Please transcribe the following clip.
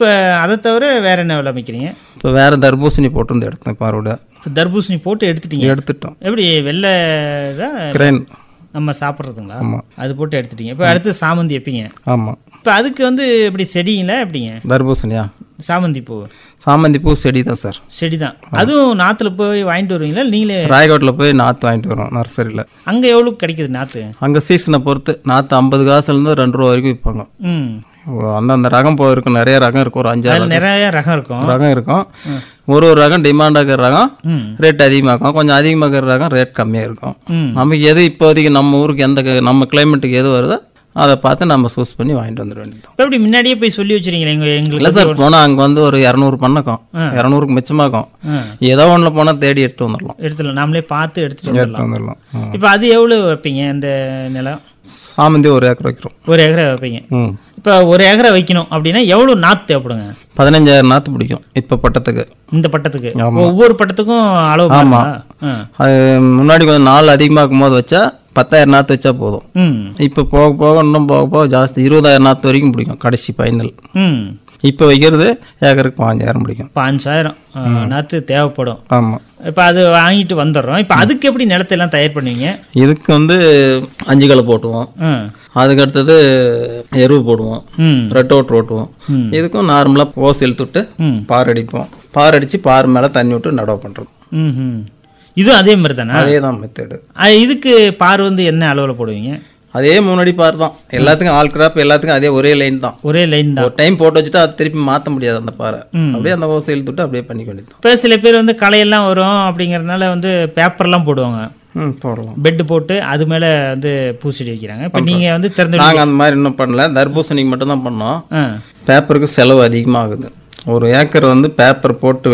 இப்போ அதை தவிர வேற என்ன விளை வைக்கிறீங்க இப்போ வேறு தர்பூசணி போட்டிருந்து எடுத்தேன் பாரோட இப்போ தர்பூசணி போட்டு எடுத்துட்டீங்க எடுத்துட்டோம் எப்படி வெள்ளை தான் கிரேன் நம்ம சாப்பிட்றதுங்களா ஆமாம் அது போட்டு எடுத்துட்டீங்க இப்போ அடுத்து சாமந்தி வைப்பீங்க ஆமாம் இப்போ அதுக்கு வந்து எப்படி செடிங்களா எப்படிங்க தர்பூசணியா சாமந்தி பூ சாமந்தி பூ செடி தான் சார் செடி தான் அதுவும் நாற்றுல போய் வாங்கிட்டு வருவீங்களா இல்லை நீங்களே ராயகோட்டில் போய் நாற்று வாங்கிட்டு வரோம் நர்சரியில் அங்கே எவ்வளோ கிடைக்குது நாற்று அங்கே சீசனை பொறுத்து நாற்று ஐம்பது காசுலேருந்து ரெண்டு ரூபா வரைக்கும் விற்பாங்க ம் அந்தந்த ரகம் போய் இருக்கும் நிறைய ரகம் இருக்கும் ஒரு அஞ்சாறு அதில் நிறைய ரகம் இருக்கும் ரகம் இருக்கும் ஒரு ஒரு ரகம் டிமாண்ட் ஆகிற ரகம் ம் ரேட் அதிகமாக இருக்கும் கொஞ்சம் அதிகமாக இருக்கிற ரகம் ரேட் கம்மியாக இருக்கும் ம் நமக்கு எது இப்போதைக்கு நம்ம ஊருக்கு எந்த க- நம்ம கிளைமேட்டுக்கு எது வருதோ அதை பார்த்து நம்ம சூஸ் பண்ணி வாங்கிட்டு வந்துட வேண்டியது இப்போ எப்படி முன்னாடியே போய் சொல்லி வச்சுருங்களா எங்கள் இல்லை எங்களுக்கு சார் போனால் அங்கே வந்து ஒரு இரநூறு பண்ணக்கும் இரநூறுக்கு மிச்சமாகும் ஆ ஏதோ ஒன்றில் போனால் தேடி எடுத்து வந்துடலாம் எடுத்துடலாம் நாமளே பார்த்து எடுத்துட்டு வந்துடலாம் எடுத்து வந்துடலாம் ம். இப்போ அது எவ்வளோ வைப்பீங்க இந்த நிலம் சாமந்தி ஒரு ஏக்கர் வைக்கிறோம் ஒரு ஏக்கரை வைப்பீங்க ம் இப்போ ஒரு ஏக்கரை வைக்கணும் அப்படின்னா எவ்வளோ நாற்று தேவைப்படுங்க பதினஞ்சாயிரம் நாற்று பிடிக்கும் இப்போ பட்டத்துக்கு இந்த பட்டத்துக்கு ஒவ்வொரு பட்டத்துக்கும் அளவு மாறுமா? ஆ அது முன்னாடி கொஞ்சம் நாள் அதிகமாக்கும் போது வச்சா பத்தாயிரம் நாற்று வச்சா போதும் ம் இப்போ போக போக இன்னும் போக போக ஜாஸ்தி இருபதாயிரம் நாற்று வரைக்கும் பிடிக்கும் கடைசி ஃபைனல் ம் இப்போ வைக்கிறது ஏக்கருக்கு பாஞ்சாயிரம் பிடிக்கும் பாஞ்சாயிரம் நாற்று தேவைப்படும் ஆமாம் இப்போ அது வாங்கிட்டு வந்துடுறோம் இப்போ அதுக்கு எப்படி நிலத்தெல்லாம் தயார் பண்ணுவீங்க இதுக்கு வந்து அஞ்சு களை போட்டுவோம் ஆ அதுக்கு அடுத்தது எருவு போடுவோம் ம் ரெட் அவுட் ஓட்டுவோம் ம். இதுக்கும் நார்மலாக போஸ் இழுத்துட்டு ம் பார் அடிப்போம் பார் அடித்து பார் மேலே தண்ணி விட்டு நடவு பண்ணுறது ம் ம் இதுவும் அதே மாதிரி தானே அதே தான் மெத்தடு இதுக்கு பார் வந்து என்ன அளவில் போடுவீங்க அதே மூணடி பார் தான் எல்லாத்துக்கும் ஆல் கிராப் எல்லாத்துக்கும் அதே ஒரே லைன் தான் ஒரே லைன் தான் ஒரு டைம் போட்டு வச்சுட்டு அது திருப்பி மாற்ற முடியாது அந்த பாறை அப்படியே அந்த ஓசை இழுத்துட்டு அப்படியே பண்ணிக்க வேண்டியது இப்போ சில பேர் வந்து களையெல்லாம் வரும் அப்படிங்கறதுனால வந்து பேப்பர்லாம் போடுவாங்க ம் போடலாம் பெட்டு போட்டு அது மேலே வந்து பூசெடி வைக்கிறாங்க இப்போ நீங்கள் வந்து திறந்து நாங்கள் அந்த மாதிரி இன்னும் பண்ணல தர்பூசணிக்கு மட்டும் தான் பண்ணோம் ஆ பேப்பருக்கு செலவு அதிகமாகுது ஒரு ஏக்கர் வந்து பேப்பர் போட்டு